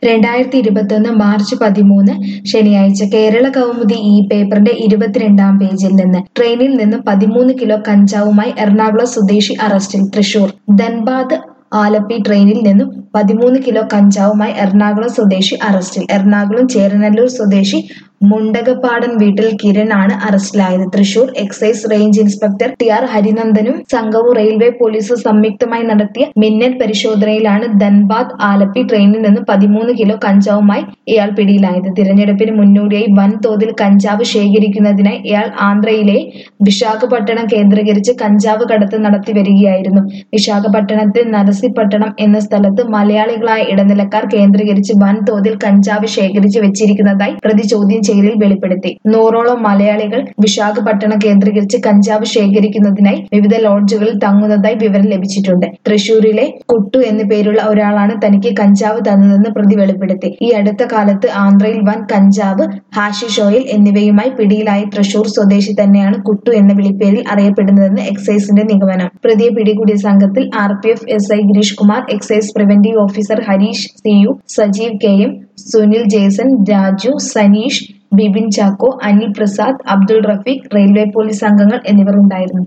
രണ്ടായിരത്തി ഇരുപത്തൊന്ന് മാർച്ച് പതിമൂന്ന് ശനിയാഴ്ച കേരള കൗമുദി ഈ പേപ്പറിന്റെ ഇരുപത്തിരണ്ടാം പേജിൽ നിന്ന് ട്രെയിനിൽ നിന്ന് പതിമൂന്ന് കിലോ കഞ്ചാവുമായി എറണാകുളം സ്വദേശി അറസ്റ്റിൽ തൃശൂർ ധൻബാദ് ആലപ്പി ട്രെയിനിൽ നിന്നും പതിമൂന്ന് കിലോ കഞ്ചാവുമായി എറണാകുളം സ്വദേശി അറസ്റ്റിൽ എറണാകുളം ചേരനല്ലൂർ സ്വദേശി മുണ്ടകപ്പാടൻ വീട്ടിൽ കിരൺ ആണ് അറസ്റ്റിലായത് Thrissur excise range inspector T R ഹരിനന്ദനും സംഘവും റെയിൽവേ പോലീസും സംയുക്തമായി നടത്തിയ മിന്നൽ പരിശോധനയിലാണ് ധൻബാദ് ആലപ്പി ട്രെയിനിൽ നിന്ന് പതിമൂന്ന് കിലോ കഞ്ചാവുമായി ഇയാൾ പിടിയിലായത് തിരഞ്ഞെടുപ്പിന് മുന്നോടിയായി വൻതോതിൽ കഞ്ചാവ് ശേഖരിക്കുന്നതിനായി ഇയാൾ ആന്ധ്രയിലെ വിശാഖപട്ടണം കേന്ദ്രീകരിച്ച് കഞ്ചാവ് കടത്ത് നടത്തി വരികയായിരുന്നു വിശാഖപട്ടണത്തിൽ നരസിപ്പട്ടണം എന്ന സ്ഥലത്ത് മലയാളികളായ ഇടനിലക്കാർ കേന്ദ്രീകരിച്ച് വൻതോതിൽ കഞ്ചാവ് ശേഖരിച്ച് വെച്ചിരിക്കുന്നതായി പ്രതി ചോദ്യം ചെയ്യലിൽ വെളിപ്പെടുത്തി നൂറോളം മലയാളികൾ വിശാഖപട്ടണം കേന്ദ്രീകരിച്ച് കഞ്ചാവ് ശേഖരിക്കുന്നതിനായി വിവിധ ലോഡ്ജുകളിൽ തങ്ങുന്നതായി വിവരം ലഭിച്ചിട്ടുണ്ട് തൃശൂരിലെ കുട്ടു എന്നു പേരുള്ള ഒരാളാണ് തനിക്ക് കഞ്ചാവ് തന്നതെന്ന് പ്രതി വെളിപ്പെടുത്തി ഈ അടുത്ത കാലത്ത് ആന്ധ്രയിൽ വൻ കഞ്ചാവ് ഹാഷിഷ് ഓയിൽ എന്നിവയുമായി പിടിയിലായ തൃശൂർ സ്വദേശി തന്നെയാണ് കുട്ടു എന്ന വിളിപ്പേരിൽ അറിയപ്പെടുന്നതെന്ന് എക്സൈസിന്റെ നിഗമനം പ്രതിയെ പിടികൂടിയ സംഘത്തിൽ R P F S I Girish Kumar excise preventive officer Harish C U Sajeev K M Sunil Jason Raju Saneesh Bibin Chacko Anil Prasad Abdul Rafeeq railway police അംഗങ്ങൾ എന്നിവർ ഉണ്ടായിരുന്നു